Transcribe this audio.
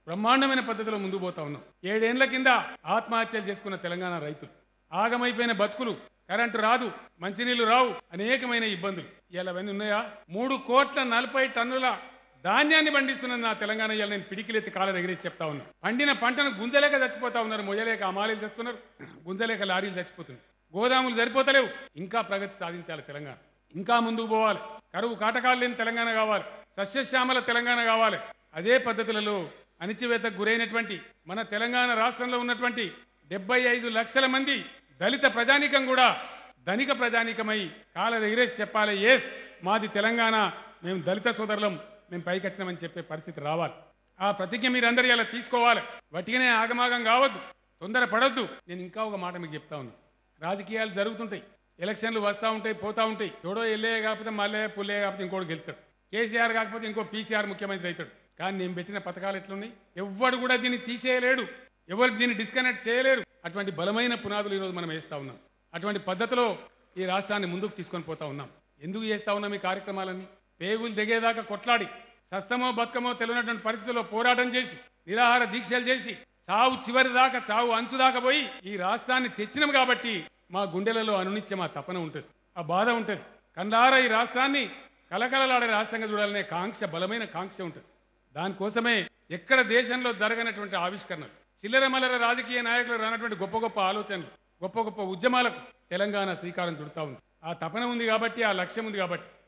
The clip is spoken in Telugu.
బ్రహ్మాండమైన పద్ధతిలో ముందుకు పోతా ఉన్నాం ఏడేండ్ల కింద ఆత్మహత్యలు చేసుకున్న తెలంగాణ రైతులు ఆగమైపోయిన బతుకులు కరెంటు రాదు మంచినీళ్లు రావు అనేకమైన ఇబ్బందులు ఇలా అవన్నీ ఉన్నాయా మూడు కోట్ల నలభై టన్నుల ధాన్యాన్ని పండిస్తున్నది నా తెలంగాణ ఇవాళ నేను పిడికిలెత్తి కాళ్ళ ఎగిరేసి చెప్తా ఉన్నా పండిన పంటను గుంజలేక చచ్చిపోతా ఉన్నారు మొయ్యలేక అమాలీలు చేస్తున్నారు గుంజలేక లారీలు చచ్చిపోతున్నారు గోదాములు సరిపోతలేవు ఇంకా ప్రగతి సాధించాలి తెలంగాణ ఇంకా ముందుకు పోవాలి కరువు కాటకాలు లేని తెలంగాణ కావాలి సస్యశ్యామల తెలంగాణ కావాలి అదే పద్ధతులలో అణిచివేతకు గురైనటువంటి మన తెలంగాణ రాష్ట్రంలో ఉన్నటువంటి డెబ్బై ఐదు లక్షల మంది దళిత ప్రజానీకం కూడా ధనిక ప్రజానీకమై కాల ఎగిరేసి చెప్పాలి ఎస్ మాది తెలంగాణ మేము దళిత సోదరులం మేము పైకొచ్చినామని చెప్పే పరిస్థితి రావాలి ఆ ప్రతిజ్ఞ మీరందరూ ఇలా తీసుకోవాలి వట్టిగానే ఆగమాగం కావద్దు తొందర పడొద్దు నేను ఇంకా ఒక మాట మీకు చెప్తా ఉన్నా రాజకీయాలు జరుగుతుంటాయి ఎలక్షన్లు వస్తూ ఉంటాయి పోతా ఉంటాయి ఎవడో ఎల్లే కాకపోతే మళ్ళీ పుల్లే కాకపోతే ఇంకోటి గెలుతాడు కేసీఆర్ కాకపోతే ఇంకో పీసీఆర్ ముఖ్యమంత్రి అవుతాడు కానీ నేను పెట్టిన పథకాలు ఎట్లున్నాయి ఎవ్వడు కూడా దీన్ని తీసేయలేడు ఎవరు దీన్ని డిస్కనెక్ట్ చేయలేరు అటువంటి బలమైన పునాదులు ఈరోజు మనం వేస్తా ఉన్నాం అటువంటి పద్ధతిలో ఈ రాష్ట్రాన్ని ముందుకు తీసుకొని పోతా ఉన్నాం ఎందుకు చేస్తా ఉన్నాం ఈ కార్యక్రమాలన్నీ పేగులు దిగేదాకా కొట్లాడి సస్తమో బతుకమో తెలియనటువంటి పరిస్థితుల్లో పోరాటం చేసి నిరాహార దీక్షలు చేసి చావు చివరి దాకా చావు అంచు దాకా పోయి ఈ రాష్ట్రాన్ని తెచ్చినాం కాబట్టి మా గుండెలలో అనునిత్యం ఆ తపన ఉంటుంది ఆ బాధ ఉంటుంది కండార ఈ రాష్ట్రాన్ని కలకలలాడే రాష్ట్రంగా చూడాలనే కాంక్ష బలమైన కాంక్ష ఉంటుంది దానికోసమే ఎక్కడ దేశంలో జరగనటువంటి ఆవిష్కరణలు చిల్లర మల్లర రాజకీయ నాయకులు రానటువంటి గొప్ప గొప్ప ఆలోచనలు గొప్ప గొప్ప ఉద్యమాలకు తెలంగాణ శ్రీకారం చుడతా ఉంది ఆ తపన ఉంది కాబట్టి ఆ లక్ష్యం ఉంది కాబట్టి